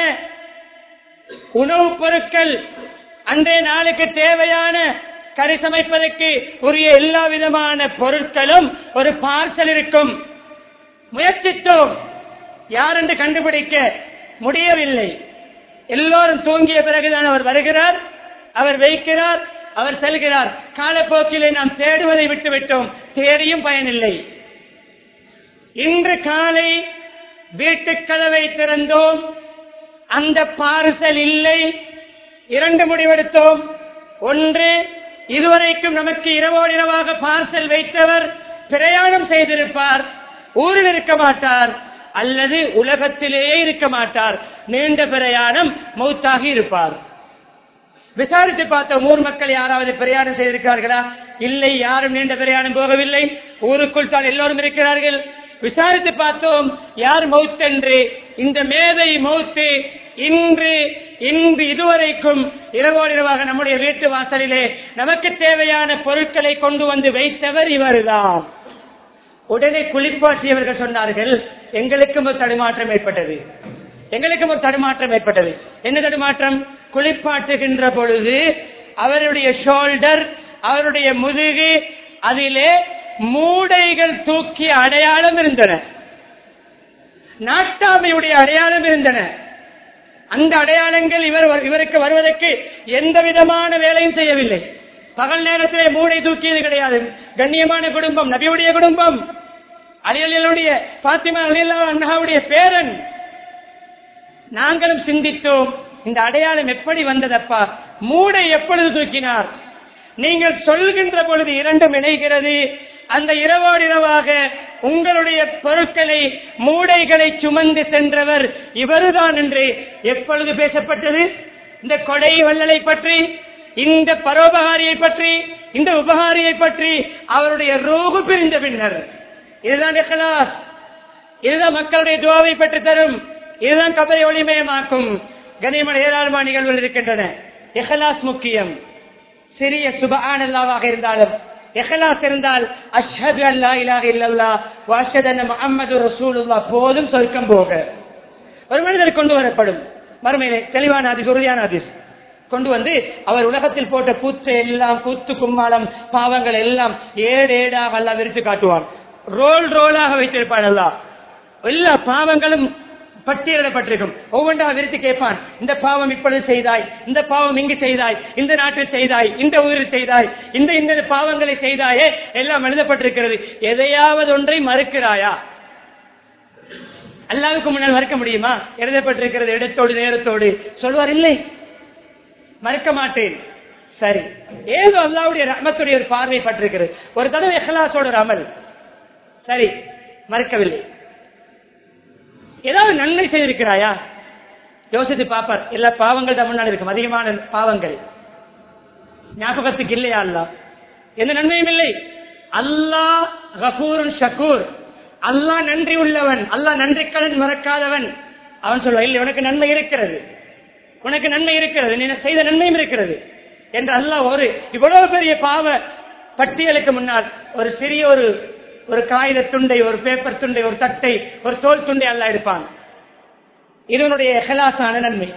S1: உணவுப் பொருட்கள் அன்றைய நாளுக்கு தேவையான கறி சமைப்பதற்கு உரிய எல்லா விதமான பொருட்களும் ஒரு பார்சல் இருக்கும் முயற்சித்தோம் யார் என்று கண்டுபிடிக்க முடியவில்லை எல்லோரும் தூங்கிய பிறகுதான் அவர் வருகிறார் அவர் வைக்கிறார் அவர் செல்கிறார் காலப்போக்கிலே நாம் தேடுவதை விட்டுவிட்டோம் தேடியும் பயனில்லை இன்று காலை வீட்டுக் கதவை திறந்தோம் அந்த பார்சல் இல்லை இரண்டு முடிவெடுத்தோம் ஒன்று இதுவரைக்கும் நமக்கு இரவோடு இரவாக பார்சல் வைத்தவர் பிரயாணம் செய்திருப்பார் ஊரில் இருக்க மாட்டார் அல்லது உலகத்திலேயே இருக்க மாட்டார் நீண்ட பிரயாணம் மௌத்தாகி இருப்பார் விசாரித்து பார்த்த ஊர் மக்கள் யாராவது பிரயாணம் செய்திருக்கிறார்களா இல்லை யாரும் நீண்ட பிரயாணம் போகவில்லை ஊருக்குள் தான் எல்லோரும் இருக்கிறார்கள் விசாரித்து பார்த்தோம் யார் மௌத்தென்று இந்த மேதை மௌத்து இன்று இன்று இதுவரைக்கும் இரவோடு இரவாக நம்முடைய வீட்டு வாசலிலே நமக்கு தேவையான பொருட்களை கொண்டு வந்து வைத்தவர் இவர்தான் உடனே குளிப்பாட்டியவர்கள் சொன்னார்கள் எங்களுக்கும் ஒரு தடுமாற்றம் ஏற்பட்டது எங்களுக்கும் ஒரு தடுமாற்றம் ஏற்பட்டது என்ன தடுமாற்றம் குளிப்பாட்டுகின்ற பொழுது அவருடைய ஷோல்டர் அவருடைய முதுகு அதிலே மூடைகள் தூக்கிய அடையாளம் இருந்தன நாட்டாமையுடைய அடையாளம் இருந்தன அந்த அடையாளங்கள் இவர் இவருக்கு வருவதற்கு எந்த விதமான வேலையும் செய்யவில்லை பகல் நேரத்திலே மூடை தூக்கியது கிடையாது கண்ணியமான குடும்பம் நபியுடைய குடும்பம் அலியலுடைய பாத்திமா அலியல்லா அண்ணாவுடைய பேரன் நாங்களும் சிந்தித்தோம் இந்த அடையாளம் எப்படி வந்ததப்பா மூடை எப்பொழுது தூக்கினார் நீங்கள் சொல்கின்ற பொழுது இரண்டும் இணைகிறது அந்த இரவோடு இரவாக உங்களுடைய பொருட்களை மூடைகளை சுமந்து சென்றவர் இவருதான் என்று எப்பொழுது பேசப்பட்டது இந்த கொடை வள்ளலை பற்றி இந்த பரோபகாரியை பற்றி இந்த உபகாரியை பற்றி அவருடைய ரோகு பிரிந்த பின்னர் இதுதான் இஹ்லாஸ் இதுதான் மக்களுடைய துவாவை பெற்று தரும் இதுதான் கபரை ஒளிமயமாக்கும் கனிமன ஏராளமான நிகழ்வுகள் இருக்கின்றன இஹ்லாஸ் முக்கியம் சிறிய சுபஆனல்லாவாக இருந்தாலும் இஹ்லாஸ் இருந்தால் அஷ்ஹது அல்லா இலாஹ இல்லல்லாஹ் வ அஷ்ஹது அன்ன முஹம்மது ரசூலுல்லாஹ் போதும் சொர்க்கம் போக ஒரு மனிதர் கொண்டு வரப்படும் மறுமையிலே தெளிவான ஹதீஸ் உறுதியான ஹதீஸ் கொண்டு வந்து அவர் உலகத்தில் போட்ட கூத்து எல்லாம் கூத்து கும்மாளம் பாவங்கள் எல்லாம் ஏடு ஏடாக அல்லா விரித்து காட்டுவான் ரோல் ரோலாக வைத்திருப்பான் அல்லா எல்லா பாவங்களும் பட்டியலிடப்பட்டிருக்கும் ஒவ்வொன்றா விரித்து கேட்பான் இந்த பாவம் இப்பொழுது செய்தாய் இந்த பாவம் இங்கு செய்தாய் இந்த நாட்டில் செய்தாய் இந்த ஊரில் செய்தாய் இந்த இந்த பாவங்களை செய்தாயே எல்லாம் எழுதப்பட்டிருக்கிறது எதையாவது ஒன்றை மறுக்கிறாயா அல்லாவுக்கு முன்னால் மறுக்க முடியுமா எழுதப்பட்டிருக்கிறது இடத்தோடு நேரத்தோடு சொல்வார் இல்லை மறுக்க மாட்டேன் சரி ஏதோ அல்லாவுடைய ரஹ்மத்துடைய ஒரு பார்வை பட்டிருக்கிறது ஒரு தடவை எஹ்லாசோட ஒரு அமல் சரி மறுக்கவில்லை ஏதாவது நன்மை செய்திருக்கிறாயா யோசித்து பாப்பார் எல்லா பாவங்கள் தான் முன்னால் இருக்கும் அதிகமான பாவங்கள் ஞாபகத்துக்கு இல்லையா அல்லா எந்த நன்மையும் இல்லை அல்லாஹ் கபூரன் ஷக்கூர் அல்லாஹ் நன்றி உள்ளவன் அல்லாஹ் நன்றி கடன் மறக்காதவன் அவன் சொல்வான் இல்லை உனக்கு நன்மை இருக்கிறது உனக்கு நன்மை இருக்கிறது நீ செய்த நன்மையும் இருக்கிறது என்று அல்லாஹ் ஒரு இவ்வளவு பெரிய பாவ பட்டியலுக்கு முன்னால் ஒரு சிறிய ஒரு ஒரு காகித துண்டை ஒரு பேப்பர் துண்டை ஒரு தட்டை ஒரு தோல் துண்டை அல்லாஹ் எடுப்பான் இதனுடைய ஹலாசான நன்மை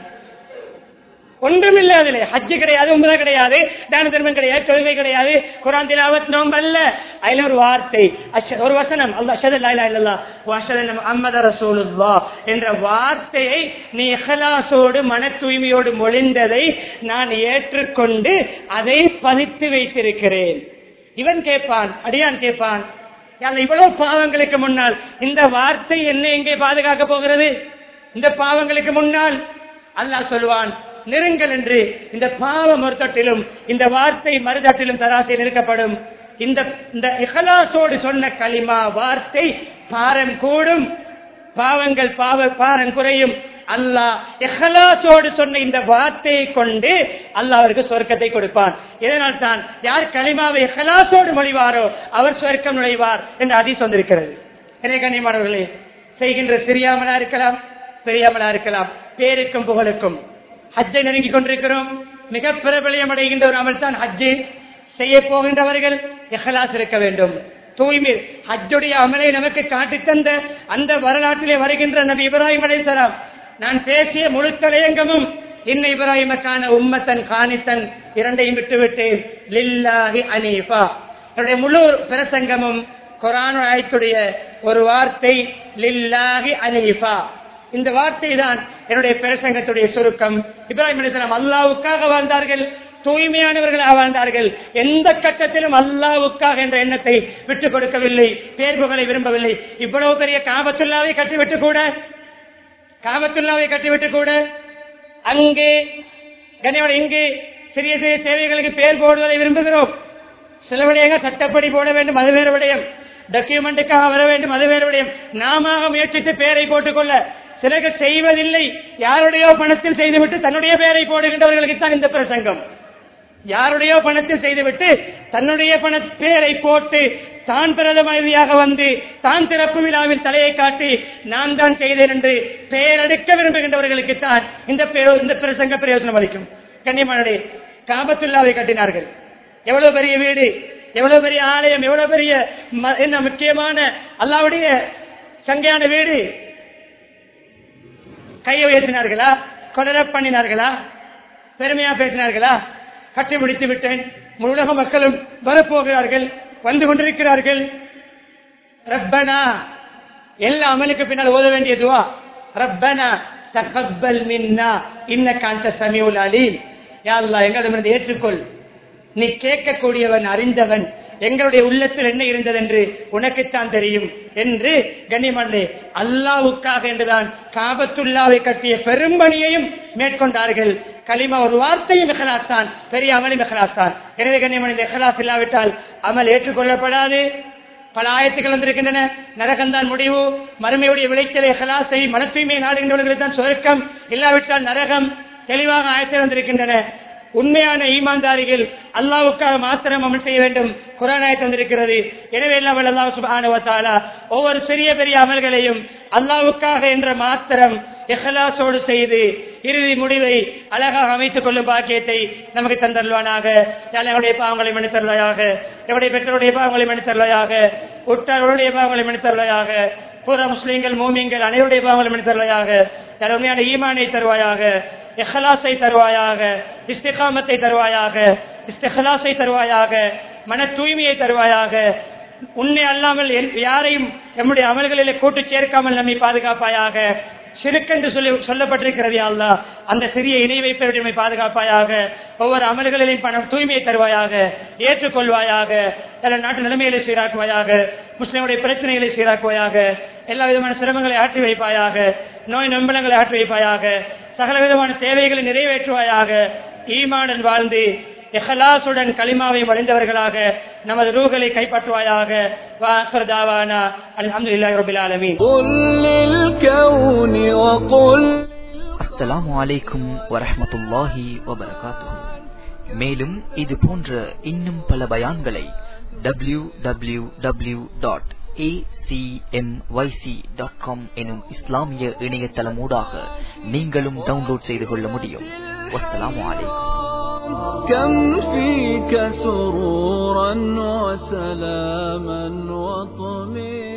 S1: ஒன்றுமில்லை அதில் ஹஜ்ஜு கிடையாது உம்ரா கிடையாது தான தர்மம் கிடையாது தொழுகை கிடையாது குரான் திலாவத் நோம்பு அல்ல அதுல ஒரு வார்த்தை அஷ்ஹ- ஒரு வசனம் அல்லா அஷது லா இலாஹ இல்லல்லாஹ் வ அஷ்ஹது அன்ன முஹம்மத ரசூலுல்லாஹ் என்ற வார்த்தையை நீ இஹ்லாஸோடு மன தூய்மையோடு மொழிந்ததை நான் ஏற்றுக்கொண்டு அதை பதித்து வைத்திருக்கிறேன் இவன் கேட்பான் அடியான் கேட்பான் யா அல்லாஹ், இவ்வளவு பாவங்களுக்கு முன்னால் இந்த வார்த்தை என்ன எங்கே பாதுகாக்க போகிறது இந்த பாவங்களுக்கு முன்னால் அல்லாஹ் சொல்வான் நெருங்கள் என்று இந்த பாவம் ஒரு தட்டிலும் இந்த வார்த்தை மறுதட்டிலும் தராசை நிற்கப்படும் இந்த இந்த இஹலாசோடு சொன்ன களிமா வார்த்தை பாரம் கூடும் பாவங்கள் பாவ பாரம் குறையும் அல்லாஹ் இஹலாசோடு சொன்ன இந்த வார்த்தையை கொண்டு அல்லாஹ் அவருக்கு சொர்க்கத்தை கொடுப்பான் இதனால் தான் யார் களிமாவை இஹலாசோடு மொழிவாரோ அவர் சொர்க்கம் நுழைவார் என்று அதிஸ் வந்திருக்கிறது எனவே கண்ணியமானவர்களே செய்கின்ற சிறியாமலா இருக்கலாம் பெரியாமலா இருக்கலாம் பேருக்கும் புகழுக்கும் ஹஜ்ஜை நெருங்கி கொண்டிருக்கிறோம் மிக பிரபலியம் அடைகின்ற ஒரு அமல் தான் ஹஜ்ஜு செய்ய போகின்றவர்கள் இஹ்லாஸ் இருக்க வேண்டும் தூய்மை ஹஜ்ஜுடைய அமலை நமக்கு காட்டித் தந்த அந்த வரலாற்றிலே வருகின்ற நபி இப்ராஹிம் அலைஹிஸ்ஸலாம் நான் பேசிய முழு தலையங்கமும் இன்ன இப்ராஹிமக்கான உம்மத்தன் காணித்தன் இரண்டையும் விட்டுவிட்டேன் லில்லாஹி அனீஃபா என்னுடைய முழு பிரசங்கமும் குரான் ஆயத்துடைய ஒரு வார்த்தை லில்லாஹி அனீஃபா இந்த வார்த்தை தான் என்னுடைய பிரசங்கத்துடைய சுருக்கம் இப்ராஹிம் அலிஸ்லாம் அல்லாவுக்காக வாழ்ந்தார்கள் தூய்மையானவர்களாக வாழ்ந்தார்கள் எந்த கட்டத்திலும் அல்லாவுக்காக என்ற எண்ணத்தை விட்டுக் கொடுக்கவில்லை பேர்புகளை விரும்பவில்லை இவ்வளவு பெரிய காபத்துல்லாவை கட்டிவிட்டு கூட காபத்துல்லாவை கட்டிவிட்டு கூட அங்கே கனியோட இங்கு சிறிய சிறிய சேவைகளுக்கு பேர் போடுவதை விரும்புகிறோம் சில விடயங்கள் சட்டப்படி போட வேண்டும் அது வேறு விடயம் டாக்குமெண்ட்டுக்காக வர வேண்டும் அது வேறு விடயம் நாம முயற்சித்து பெயரை போட்டுக்கொள்ள சிலர்கள் செய்வதில்லை யாருடையோ பணத்தில் செய்துவிட்டு தன்னுடைய பெயரை போடுகின்றவர்களுக்கு தான் இந்த பிரசங்கம் யாருடையோ பணத்தில் செய்துவிட்டு தன்னுடைய பண பேரை போட்டு தான் பிரதமதியாக வந்து தான் திறப்பு விழாவில் தலையை காட்டி நான் தான் செய்தேன் என்று பெயரெடுக்க விரும்புகின்றவர்களுக்கு தான் இந்த பெயர் இந்த பிரசங்க பிரயோஜனம் அளிக்கும் கண்ணியமானே காபத்துல்லாவை கட்டினார்கள் எவ்வளவு பெரிய வீடு எவ்வளவு பெரிய ஆலயம் எவ்வளவு பெரிய ம- என்ன முக்கியமான அல்லாவுடைய சங்கையான வீடு கையை உயர்த்தினார்களா கொடர பண்ணினார்களா பெருமையா பேசினார்களா கட்டி முடித்து விட்டேன் முழு உலக மக்களும் வரப்போகிறார்கள் வந்து கொண்டிருக்கிறார்கள் ரப்பனா எல்லா அமலுக்கு பின்னால் ஓத வேண்டிய துவா ரப்பனா தகப்பல் மின்னா இன்னக்க அந்த சமியுல் அலீம் யா அல்லாஹ் எங்களிடமிருந்து ஏற்றுக்கொள் நீ கேட்கக்கூடியவன் அறிந்தவன் எங்களுடைய உள்ளத்தில் என்ன இருந்தது என்று உனக்குத்தான் தெரியும் என்று கண்ணியமல்லே அல்லாவுக்காக என்றுதான் காபத்துல்லாவை கட்டிய பெரும்பணியையும் மேற்கொண்டார்கள் களிமா ஒரு வார்த்தையும் மெஹலாஸ்தான் பெரிய அமலி மெஹலாஸ்தான் எனவே கண்ணியமணி மெஹலாஸ் இல்லாவிட்டால் அமல் ஏற்றுக்கொள்ளப்படாது பல ஆயத்துக்கள் வந்திருக்கின்றன நரகம்தான் முடிவு மறுமையுடைய விளைச்சலை ஹலாசை மன தூய்மை நாடுகின்றவர்களுக்கு தான் சொர்க்கம் இல்லாவிட்டால் நரகம் தெளிவாக ஆயத்தில் வந்திருக்கின்றன உண்மையான ஈமான்தாரிகள் அல்லாவுக்காக மாத்திரம் அமல் செய்ய வேண்டும் குரான் ஆயத்து வந்திருக்கிறது எனவே எல்லாம் வல்ல அல்லாஹ் சுப்ஹானஹு வ தஆலா ஒவ்வொரு சிறிய பெரிய அமல்களையும் அல்லாவுக்காக என்ற மாத்திரம் இஹ்லாஸோடு செய்து இறுதி முடிவை அழகாக அமைத்துக் கொள்ளும் பாக்கியத்தை நமக்கு தந்தருவானாக எங்களுடைய பாவங்களை மன்னித்தருவாயாக எங்களுடைய பெற்றோருடைய பாவங்களை மன்னித்தருவாயாக உற்றார்களுடைய பாவங்களை மன்னித்தருவாயாக பூர முஸ்லீம்கள் மூமியங்கள் அனைவருடைய பாவங்களை மன்னித்தருவாயாக உண்மையான ஈமானை தருவாயாக இஹ்லாஸை தருவாயாக இஸ்திகாமத்தை தருவாயாக இஸ்திஹலாஸை தருவாயாக மன தூய்மையை தருவாயாக உன்னை அல்லாமல் என்- யாரையும் நம்முடைய அமல்களிலே கூட்டு சேர்க்காமல் நம்மை பாதுகாப்பாயாக சிறுக்கென்று சொல்லி சொல்லப்பட்டிருக்கிறது யா அல்லாஹ் அந்த சிறிய இணை வைப்பவரை நம்மை பாதுகாப்பாயாக ஒவ்வொரு அமல்களிலும் பணம் தூய்மையை தருவாயாக ஏற்றுக்கொள்வாயாக எல்லா நாட்டு நிலைமைகளை சீராக்குவாயாக முஸ்லிமுடைய பிரச்சனைகளை சீராக்குவாயாக எல்லா விதமான சிரமங்களை ஆற்றி வைப்பாயாக நோய் நம்பலங்களை ஆற்றி வைப்பாயாக சகல விதமான தேவைகளை நிறைவேற்றுவாயாக ஈமானுடன் வாழ்ந்து இஹ்லாசுடன் களிமாவை வளைந்தவர்களாக நமது ரூகளை கைப்பற்றுவாயாக வாசர் தாவானா அல்ஹம்துலில்லாஹி ரபில் ஆலமீன்
S2: قل للكون وقل
S3: அஸ்ஸலாமு அலைக்கும் வரஹ்மத்துல்லாஹி வபரகாத்துஹு மேலும் இது போன்ற இன்னும் பல பயான்களை www.acmyc.com டாட் காம் எனும் இஸ்லாமிய இணையதளமூடாக நீங்களும் டவுன்லோட் செய்து கொள்ள முடியும் வஸ்ஸலாமு அலைக்கும்
S2: كم فيك سرورا وسلاما وطمئنا